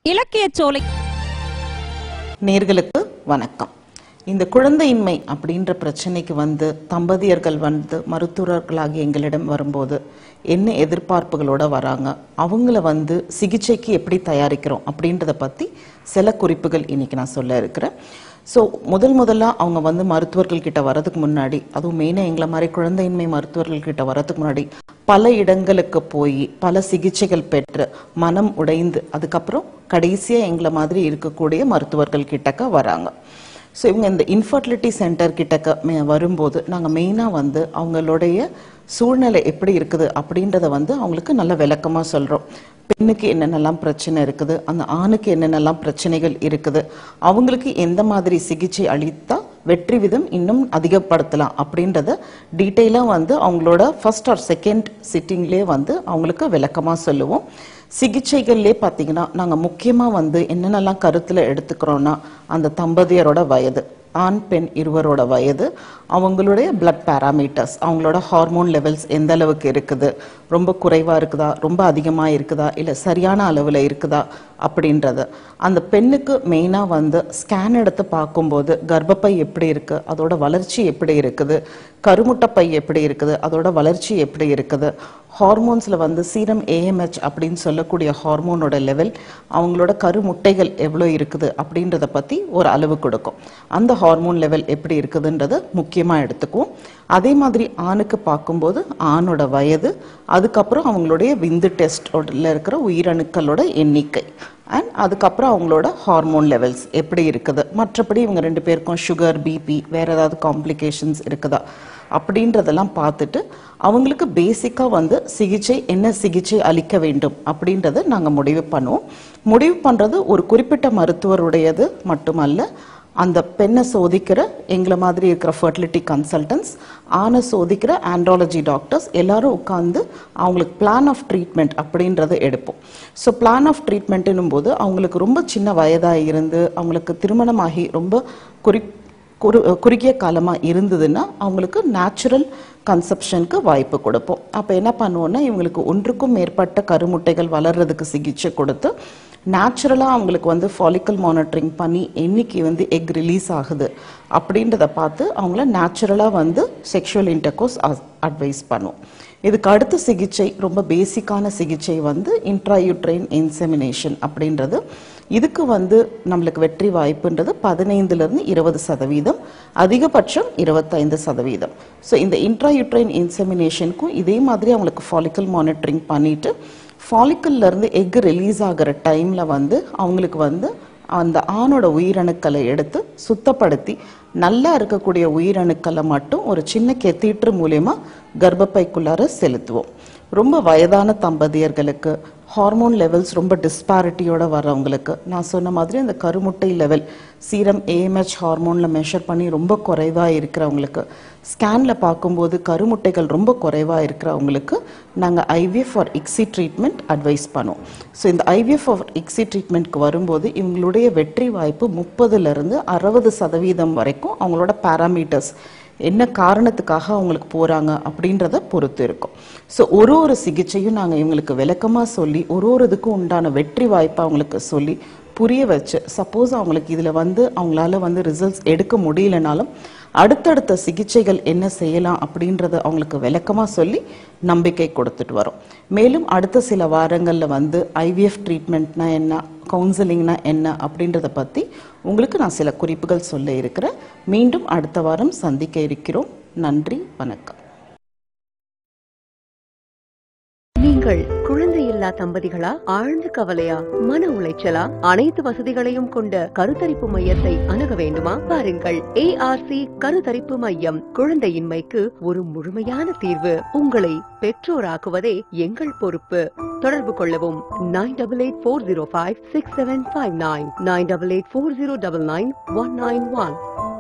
இலக்கியச் சோலை நேர்களுக்கு வணக்கம் இந்த குழந்தையின்மை அப்படின்ற பிரச்சனைக்கு வந்து தம்பதியர்கள் வந்து மருத்துவர்களாகி எங்களிடம் வரும்போது என்ன எதிர்பார்ப்புகளோட வராங்க அவங்கள வந்து சிகிச்சைக்கு எப்படி தயாரிக்கிறோம் அப்படின்றத பற்றி சில குறிப்புகள் இன்னைக்கு நான் சொல்ல இருக்கிறேன் ஸோ முதல் முதல்ல அவங்க வந்து மருத்துவர்கள் கிட்ட வரதுக்கு முன்னாடி அதுவும் மெயினாக எங்களை மாதிரி குழந்தையின்மை மருத்துவர்கள் கிட்ட வரதுக்கு முன்னாடி பல இடங்களுக்கு போய் பல சிகிச்சைகள் பெற்று மனம் உடைந்து அதுக்கப்புறம் கடைசியாக எங்களை மாதிரி இருக்கக்கூடிய மருத்துவர்கள் கிட்டக்க வராங்க ஸோ இவங்க இந்த இன்ஃபர்டிலிட்டி சென்டர் கிட்டக்க மே- வரும்போது நாங்கள் மெயினாக வந்து அவங்களுடைய சூழ்நிலை எப்படி இருக்குது அப்படின்றத வந்து அவங்களுக்கு நல்ல விளக்கமாக சொல்கிறோம் பெண்ணுக்கு என்னென்னலாம் பிரச்சனை இருக்குது அந்த ஆணுக்கு என்னென்னலாம் பிரச்சனைகள் இருக்குது அவங்களுக்கு எந்த மாதிரி சிகிச்சை அளித்தா வெற்றி விதம் இன்னும் அதிகப்படுத்தலாம் அப்படின்றத டீட்டெயிலாக வந்து அவங்களோட ஃபர்ஸ்ட் ஆர் செகண்ட் சிட்டிங்லேயே வந்து அவங்களுக்கு விளக்கமாக சொல்லுவோம் சிகிச்சைகள்லே பார்த்தீங்கன்னா நாங்கள் முக்கியமாக வந்து என்னென்னலாம் கருத்தில் எடுத்துக்கிறோன்னா அந்த தம்பதியரோட வயது ஆண் பெண் இருவரோட வயது அவங்களுடைய பிளட் பேராமீட்டர்ஸ் அவங்களோட ஹார்மோன் லெவல்ஸ் எந்த அளவுக்கு இருக்குது ரொம்ப குறைவாக இருக்குதா ரொம்ப அதிகமாக இருக்குதா இல்லை சரியான அளவில் இருக்குதா அப்படின்றது அந்த பெண்ணுக்கு மெயினாக வந்து ஸ்கேன் எடுத்து பார்க்கும்போது கர்ப்பப்பை எப்படி இருக்குது அதோட வளர்ச்சி எப்படி இருக்குது கருமுட்டைப்பை எப்படி இருக்குது அதோட வளர்ச்சி எப்படி இருக்குது ஹார்மோன்ஸில் வந்து சீரம் ஏஎம்ஹெச் அப்படின்னு சொல்லக்கூடிய ஹார்மோனோட லெவல் அவங்களோட கருமுட்டைகள் எவ்வளோ இருக்குது அப்படின்றத பற்றி ஒரு அளவு கொடுக்கும் அந்த ஹார்மோன் லெவல் எப்படி இருக்குதுன்றத முக்கியமாக எடுத்துக்குவோம் அதே மாதிரி ஆணுக்கு பார்க்கும்போது ஆணோட வயது அதுக்கப்புறம் அவங்களுடைய விந்து டெஸ்டோட இருக்கிற உயிரணுக்களோட எண்ணிக்கை அண்ட் அதுக்கப்புறம் அவங்களோட ஹார்மோன் லெவல்ஸ் எப்படி இருக்குது மற்றபடி இவங்க ரெண்டு பேருக்கும் சுகர் பிபி வேற ஏதாவது காம்ப்ளிகேஷன்ஸ் இருக்குதா அப்படின்றதெல்லாம் பார்த்துட்டு அவங்களுக்கு பேசிக்காக வந்து சிகிச்சை என்ன சிகிச்சை அளிக்க வேண்டும் அப்படின்றத நாங்கள் முடிவு பண்ணுவோம் முடிவு பண்ணுறது ஒரு குறிப்பிட்ட மருத்துவருடையது மட்டுமல்ல அந்த பெண்ணை சோதிக்கிற எங்களை மாதிரி இருக்கிற ஃபர்டிலிட்டி கன்சல்டன்ஸ் ஆணை சோதிக்கிற ஆண்ட்ராலஜி டாக்டர்ஸ் எல்லாரும் உட்காந்து அவங்களுக்கு பிளான் ஆஃப் ட்ரீட்மெண்ட் அப்படின்றத எடுப்போம் ஸோ பிளான் ஆஃப் ட்ரீட்மெண்ட்டுன்னும் போது அவங்களுக்கு ரொம்ப சின்ன வயதாக இருந்து அவங்களுக்கு திருமணமாகி ரொம்ப குறி குறு குறுகிய காலமாக இருந்ததுன்னா அவங்களுக்கு நேச்சுரல் கன்செப்ஷனுக்கு வாய்ப்பு கொடுப்போம் அப்போ என்ன பண்ணுவோம்னா இவங்களுக்கு ஒன்றுக்கும் மேற்பட்ட கருமுட்டைகள் வளர்றதுக்கு சிகிச்சை கொடுத்து நேச்சுரலாக அவங்களுக்கு வந்து ஃபாலிக்கல் மானிட்டரிங் பண்ணி என்னைக்கு வந்து எக் ரிலீஸ் ஆகுது அப்படின்றத பார்த்து அவங்கள நேச்சுரலாக வந்து செக்ஷுவல் இன்டர்கோர்ஸ் அட்வைஸ் பண்ணுவோம் இதுக்கு அடுத்த சிகிச்சை ரொம்ப பேசிக்கான சிகிச்சை வந்து இன்ட்ராயூட்ரைன் இன்செமினேஷன் அப்படின்றது இதுக்கு வந்து நம்மளுக்கு வெற்றி வாய்ப்புன்றது பதினைந்துலேருந்து இருபது சதவீதம் அதிகபட்சம் இருபத்தைந்து சதவீதம் ஸோ இந்த இன்ட்ராயூட்ரைன் இன்செமினேஷனுக்கும் இதே மாதிரி அவங்களுக்கு ஃபாலிக்கல் மானிட்டரிங் பண்ணிட்டு follicle-ல இருந்து எக் ரிலீஸ் ஆகிற டைமில் வந்து அவங்களுக்கு வந்து அந்த ஆணோட உயிரணுக்களை எடுத்து சுத்தப்படுத்தி நல்லா இருக்கக்கூடிய உயிரணுக்களை மட்டும் ஒரு சின்ன கெத்தீட்ரு மூலயமா கர்ப்பப்பைக்குள்ளார செலுத்துவோம் ரொம்ப வயதான தம்பதியர்களுக்கு ஹார்மோன் லெவல்ஸ் ரொம்ப டிஸ்பாரிட்டியோட வர்றவங்களுக்கு நான் சொன்ன மாதிரி அந்த கருமுட்டை லெவல் சீரம் ஏஎம்ஹெச் ஹார்மோனில் மெஷர் பண்ணி ரொம்ப குறைவாக இருக்கிறவங்களுக்கு ஸ்கேனில் பார்க்கும்போது கருமுட்டைகள் ரொம்ப குறைவாக இருக்கிறவங்களுக்கு நாங்கள் IVF for ICSI treatment advice பண்ணுவோம் ஸோ இந்த ஐவிஎஃப் ஃபார் இக்ஸி ட்ரீட்மெண்ட்க்கு வரும்போது இவங்களுடைய வெற்றி வாய்ப்பு முப்பதுலேருந்து அறுபது சதவீதம் வரைக்கும் அவங்களோட பேராமீட்டர்ஸ் என்ன காரணத்துக்காக அவங்களுக்கு போகிறாங்க அப்படின்றத பொறுத்து இருக்கும் ஸோ ஒரு ஒரு சிகிச்சையும் நாங்கள் இவங்களுக்கு விளக்கமாக சொல்லி ஒரு ஒரு இதுக்கும் உண்டான வெற்றி வாய்ப்பை அவங்களுக்கு சொல்லி புரிய வச்சு சப்போஸ் அவங்களுக்கு இதில் வந்து அவங்களால வந்து ரிசல்ட்ஸ் எடுக்க முடியலனாலும் அடுத்தடுத்த சிகிச்சைகள் என்ன செய்யலாம் அப்படின்றத அவங்களுக்கு விளக்கமாக சொல்லி நம்பிக்கை கொடுத்துட்டு வரோம் மேலும் அடுத்த சில வாரங்களில் வந்து ஐவிஎஃப் ட்ரீட்மெண்ட்னா என்ன கவுன்சிலிங்னா என்ன அப்படின்றத பற்றி உங்களுக்கு நான் சில குறிப்புகள் சொல்ல இருக்கிறேன் மீண்டும் அடுத்த வாரம் சந்திக்க இருக்கிறோம் நன்றி வணக்கம் நீங்கள் குழந்தையில்லா தம்பதிகளா ஆழ்ந்த கவலையா மன உளைச்சலா அனைத்து வசதிகளையும் கொண்ட கருத்தரிப்பு மையத்தை அணுக வேண்டுமா பாருங்கள் ஏஆர்சி கருத்தரிப்பு மையம் குழந்தையின்மைக்கு ஒரு முழுமையான தீர்வு உங்களை பெற்றோராக்குவதே எங்கள் பொறுப்பு தொடர்பு கொள்ளவும் nine double eight four zero five six seven five nine nine double eight four zero double nine one nine one